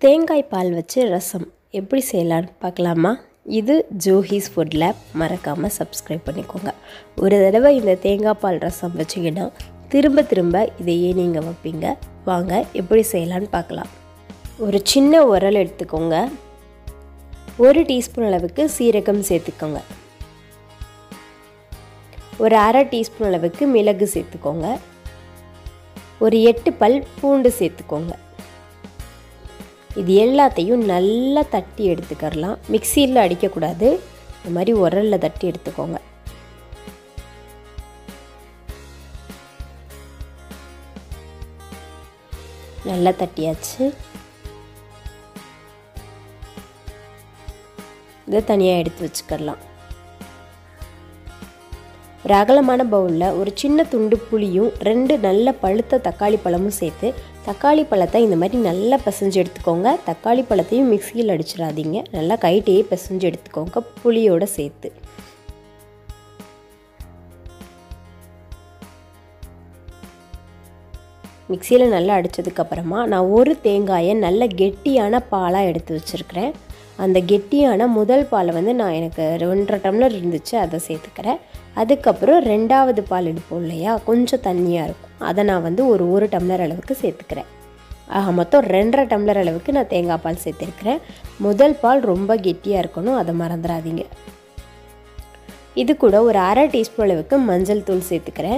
தேங்காய் பால் வச்சு ரசம் எப்படி செய்யலான்னு பார்க்கலாமா இது ஜோஹிஸ் ஃபுட் லேப் மறக்காமல் சப்ஸ்கிரைப் பண்ணிக்கோங்க ஒரு தடவை இந்த தேங்காய் பால் ரசம் வச்சிங்கன்னா திரும்ப திரும்ப இதையே நீங்கள் வைப்பீங்க வாங்க எப்படி செய்யலான்னு பார்க்கலாம் ஒரு சின்ன உரல் எடுத்துக்கோங்க ஒரு டீஸ்பூன் அளவுக்கு சீரகம் சேர்த்துக்கோங்க ஒரு அரை டீஸ்பூன் அளவுக்கு மிளகு சேர்த்துக்கோங்க ஒரு எட்டு பல் பூண்டு சேர்த்துக்கோங்க இது எல்லாத்தையும் நல்லா தட்டி எடுத்துக்கரலாம் மிக்சியில் அடிக்கக்கூடாது இந்த மாதிரி உரலில் தட்டி எடுத்துக்கோங்க நல்லா தட்டியாச்சு இதை தனியாக எடுத்து வச்சுக்கலாம் ஒரு அகலமான பவுலில் ஒரு சின்ன துண்டு புளியும் ரெண்டு நல்ல பழுத்த தக்காளி பழமும் சேர்த்து தக்காளி பழத்தை இந்த மாதிரி நல்லா பிசைஞ்சு எடுத்துக்கோங்க தக்காளி பழத்தையும் மிக்சியில் அடிச்சிடாதீங்க நல்லா கைட்டையே பிசைஞ்சு எடுத்துக்கோங்க புளியோடு சேர்த்து மிக்சியில் நல்லா அடித்ததுக்கப்புறமா நான் ஒரு தேங்காயை நல்ல கெட்டியான பாலாக எடுத்து வச்சுருக்கிறேன் அந்த கெட்டியான முதல் பாலை வந்து நான் எனக்கு ரெண்டரை டம்ளர் இருந்துச்சு அதை சேர்த்துக்கிறேன் அதுக்கப்புறம் ரெண்டாவது பால் எடுப்போம் இல்லையா கொஞ்சம் தண்ணியாக இருக்கும் அதை நான் வந்து ஒரு ஒரு டம்ளர் அளவுக்கு சேர்த்துக்கிறேன் ஆக மொத்தம் ரெண்டரை டம்ளர் அளவுக்கு நான் தேங்காய் பால் சேர்த்துருக்கிறேன் முதல் பால் ரொம்ப கெட்டியாக இருக்கணும் அதை மறந்துடாதீங்க இது கூட ஒரு அரை டீஸ்பூன் அளவுக்கு மஞ்சள் தூள் சேர்த்துக்கிறேன்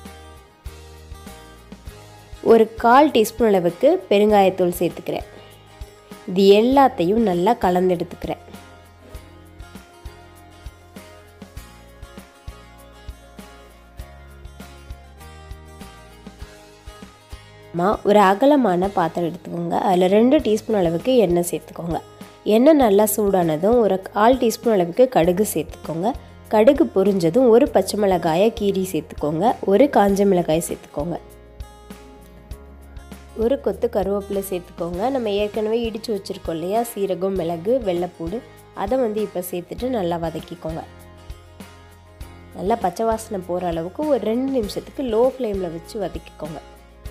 ஒரு கால் டீஸ்பூன் அளவுக்கு பெருங்காயத்தூள் சேர்த்துக்கிறேன் இது எல்லாத்தையும் நல்லா கலந்து எடுத்துக்கிறேன் ஒரு அகலமான பாத்திரம் எடுத்துக்கோங்க அதில் ரெண்டு டீஸ்பூன் அளவுக்கு எண்ணெய் சேர்த்துக்கோங்க எண்ணெய் நல்லா சூடானதும் ஒரு கால் டீஸ்பூன் அளவுக்கு கடுகு சேர்த்துக்கோங்க கடுகு பொரிஞ்சதும் ஒரு பச்சை மிளகாயை கீரி சேர்த்துக்கோங்க ஒரு காஞ்ச மிளகாய் சேர்த்துக்கோங்க ஒரு கொத்து கருவேப்பிலை சேர்த்துக்கோங்க நம்ம ஏற்கனவே இடித்து வச்சுருக்கோம் இல்லையா சீரகம் மிளகு வெள்ளைப்பூடு அதை வந்து இப்போ சேர்த்துட்டு நல்லா வதக்கிக்கோங்க நல்லா பச்சை வாசனை போகிற அளவுக்கு ஒரு ரெண்டு நிமிஷத்துக்கு லோ ஃப்ளேமில் வச்சு வதக்கிக்கோங்க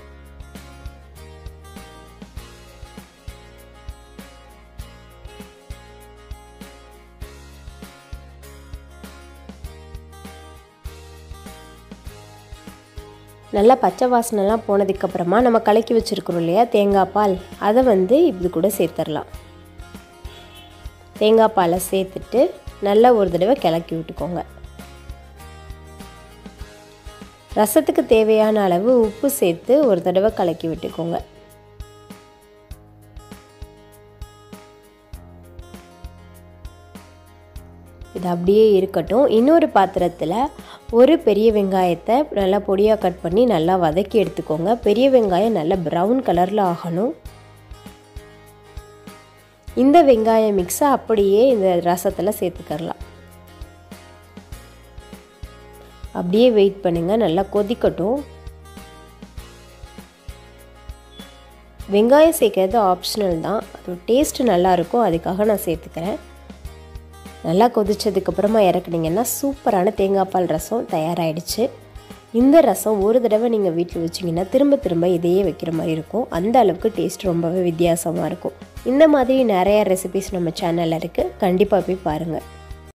நல்லா பச்சை வாசனைலாம் போனதுக்கப்புறமா நம்ம கலக்கி வச்சுருக்குறோம் இல்லையா தேங்காய் பால் அதை வந்து இது கூட சேர்த்துடலாம் தேங்காய் பாலை சேர்த்துட்டு நல்லா ஒரு தடவை கிளக்கி விட்டுக்கோங்க ரசத்துக்கு தேவையான அளவு உப்பு சேர்த்து ஒரு தடவை கலக்கி விட்டுக்கோங்க இது அப்படியே இருக்கட்டும் இன்னொரு பாத்திரத்தில் ஒரு பெரிய வெங்காயத்தை நல்லா பொடியாக கட் பண்ணி நல்லா வதக்கி எடுத்துக்கோங்க பெரிய வெங்காயம் நல்லா ப்ரௌன் கலரில் ஆகணும் இந்த வெங்காய மிக்ஸை அப்படியே இந்த ரசத்தில் சேர்த்துக்கரலாம் அப்படியே வெயிட் பண்ணுங்கள் நல்லா கொதிக்கட்டும் வெங்காயம் சேர்க்கறது ஆப்ஷனல் தான் அது டேஸ்ட்டு நல்லாயிருக்கும் அதுக்காக நான் சேர்த்துக்கிறேன் நல்லா கொதிச்சதுக்கப்புறமா இறக்குனீங்கன்னா சூப்பரான தேங்காய் பால் ரசம் தயாராகிடுச்சு இந்த ரசம் ஒரு தடவை நீங்கள் வீட்டில் வச்சிங்கன்னா திரும்ப திரும்ப இதையே வைக்கிற மாதிரி இருக்கும் அந்த அளவுக்கு டேஸ்ட் ரொம்பவே வித்தியாசமாக இருக்கும் இந்த மாதிரி நிறையா ரெசிபிஸ் நம்ம சேனலில் இருக்குது கண்டிப்பாக போய் பாருங்கள்